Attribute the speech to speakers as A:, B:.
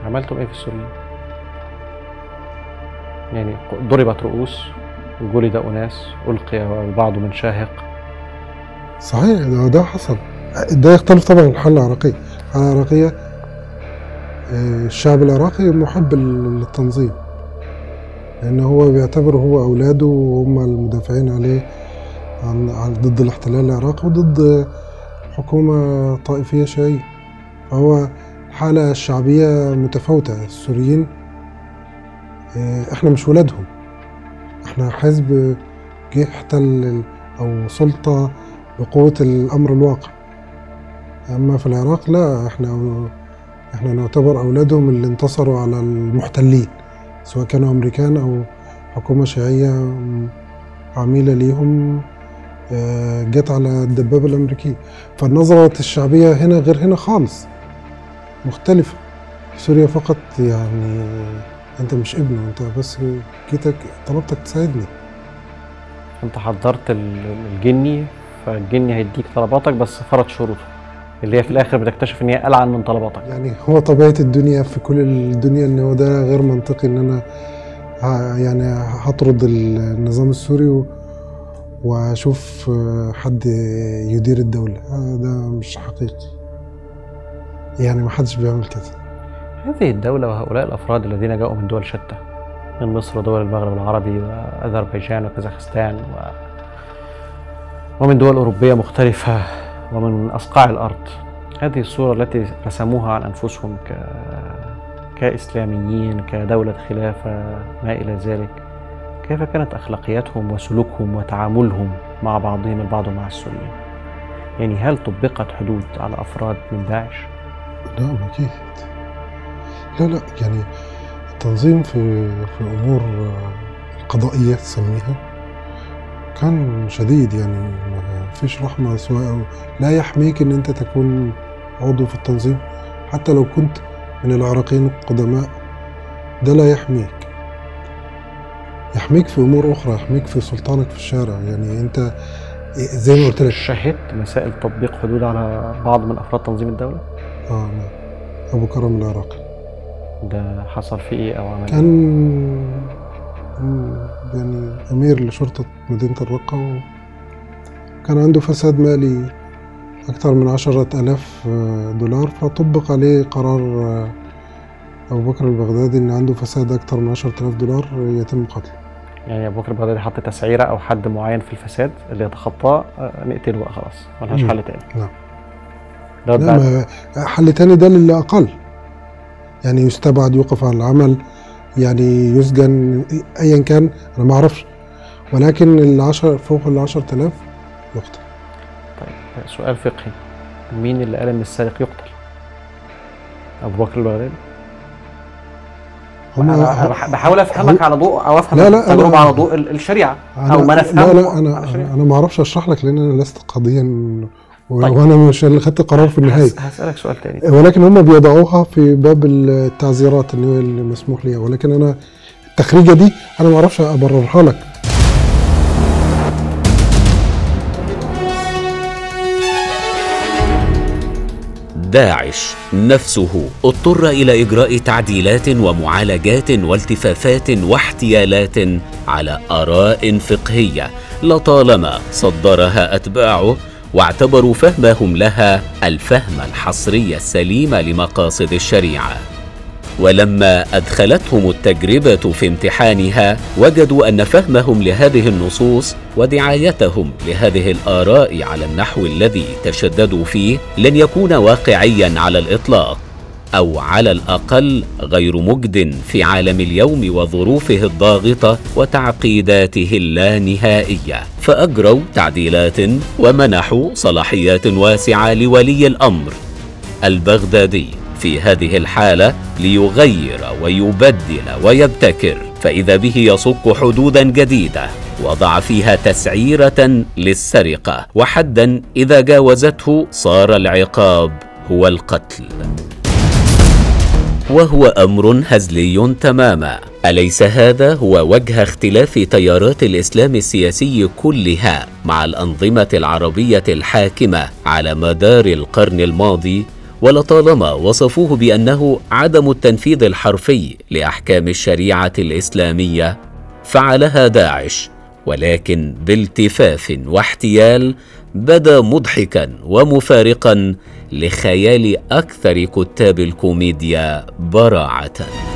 A: عملتم ايه في السوريين؟ يعني ضربت رؤوس جلد اناس القي البعض من شاهق
B: صحيح ده, ده حصل ده يختلف طبعا عن الحالة العراقية الحالة العراقية آه، الشعب العراقي محب للتنظيم لأن هو بيعتبر هو أولاده وهم المدافعين عليه عن, عن ضد الاحتلال العراقي وضد حكومة طائفية شيعية فهو الحالة الشعبية متفاوتة السوريين آه، احنا مش ولادهم احنا حزب جه احتل او سلطة بقوة الامر الواقع اما في العراق لا احنا احنا نعتبر اولادهم اللي انتصروا على المحتلين سواء كانوا امريكان او حكومة شيعية عميلة ليهم آه، جت على الدبابة الأمريكية فالنظرة الشعبية هنا غير هنا خالص مختلفة في سوريا فقط يعني أنت مش ابنه أنت بس جيتك طلبتك تساعدني
A: انت حضرت ال- الجني فالجني هيديك طلباتك بس فرض شروطه اللي هي في الاخر بتكتشف ان هي العن من طلباتك
B: يعني هو طبيعة الدنيا في كل الدنيا إن هو ده غير منطقي إن أنا ه- يعني هطرد النظام السوري و- وأشوف حد يدير الدولة ده مش حقيقي يعني ما حدش بيعمل كده
A: هذه الدولة وهؤلاء الأفراد الذين جاءوا من دول شتى من مصر ودول المغرب العربي وأذربيجان وكازاخستان و... ومن دول أوروبية مختلفة ومن أصقاع الأرض هذه الصورة التي رسموها عن أنفسهم ك... كإسلاميين كدولة خلافة ما إلى ذلك كيف كانت أخلاقياتهم وسلوكهم وتعاملهم مع بعضهم البعض ومع السوريين يعني هل طبقت حدود على أفراد من داعش؟
B: لا أكيد لا لا يعني التنظيم في في امور القضائيه تسميها كان شديد يعني ما فيش رحمه سواء لا يحميك ان انت تكون عضو في التنظيم حتى لو كنت من العراقيين القدماء ده لا يحميك يحميك في امور اخرى يحميك في سلطانك في الشارع يعني انت زي ما قلت لك
A: شهدت مسائل تطبيق حدود على بعض من افراد تنظيم الدوله؟
B: اه نعم ابو كرم العراقي
A: ده حصل فيه ايه او عمل
B: كان يعني أمير لشرطة مدينة الرقة وكان عنده فساد مالي أكثر من عشرة ألاف دولار فطبق عليه قرار أبو بكر البغدادي إن عنده فساد أكثر من عشرة آلاف دولار يتم قتله
A: يعني ابو بكر البغدادي حط تسعيره او حد معين في الفساد اللي يتخطاه آه، نقتله بقى خلاص ملهاش
B: مم.
A: حل تاني
B: نعم.
A: ده
B: لا
A: بعد
B: ما حل تاني ده للي أقل يعني يستبعد يوقف عن العمل يعني يسجن أيا كان أنا ما أعرفش ولكن العشر فوق العشرة آلاف يقتل
A: طيب سؤال فقهي مين اللي قال ان السارق يقتل؟ ابو بكر البغدادي
B: هما-
A: أنا بح- بحاول افهمك على ضوء او افهم
B: لا، لا، أنا-
A: التجربه على ضوء ال- الشريعه
B: أنا
A: او ما
B: لا
A: نفهمه
B: لا
A: على
B: انا
A: الشريعة.
B: انا ما اعرفش اشرح لك لان انا لست قاضيا و-
A: طيب.
B: وانا مش اللي خدت قرار في النهايه
A: هس- هسالك سؤال تاني
B: ولكن هم بيضعوها في باب التعزيرات اللي هو اللي مسموح ليها ولكن انا التخريجه دي انا ما اعرفش ابررها لك
C: داعش نفسه اضطر الى اجراء تعديلات ومعالجات والتفافات واحتيالات على اراء فقهيه لطالما صدرها اتباعه واعتبروا فهمهم لها الفهم الحصري السليم لمقاصد الشريعه ولما ادخلتهم التجربه في امتحانها وجدوا ان فهمهم لهذه النصوص ودعايتهم لهذه الاراء على النحو الذي تشددوا فيه لن يكون واقعيا على الاطلاق او على الاقل غير مجد في عالم اليوم وظروفه الضاغطه وتعقيداته اللانهائيه فاجروا تعديلات ومنحوا صلاحيات واسعه لولي الامر البغدادي في هذه الحالة ليغير ويبدل ويبتكر فإذا به يصك حدودا جديدة وضع فيها تسعيرة للسرقة وحدا إذا جاوزته صار العقاب هو القتل وهو امر هزلي تماما اليس هذا هو وجه اختلاف تيارات الاسلام السياسي كلها مع الانظمه العربيه الحاكمه على مدار القرن الماضي ولطالما وصفوه بانه عدم التنفيذ الحرفي لاحكام الشريعه الاسلاميه فعلها داعش ولكن بالتفاف واحتيال بدا مضحكا ومفارقا لخيال اكثر كتاب الكوميديا براعه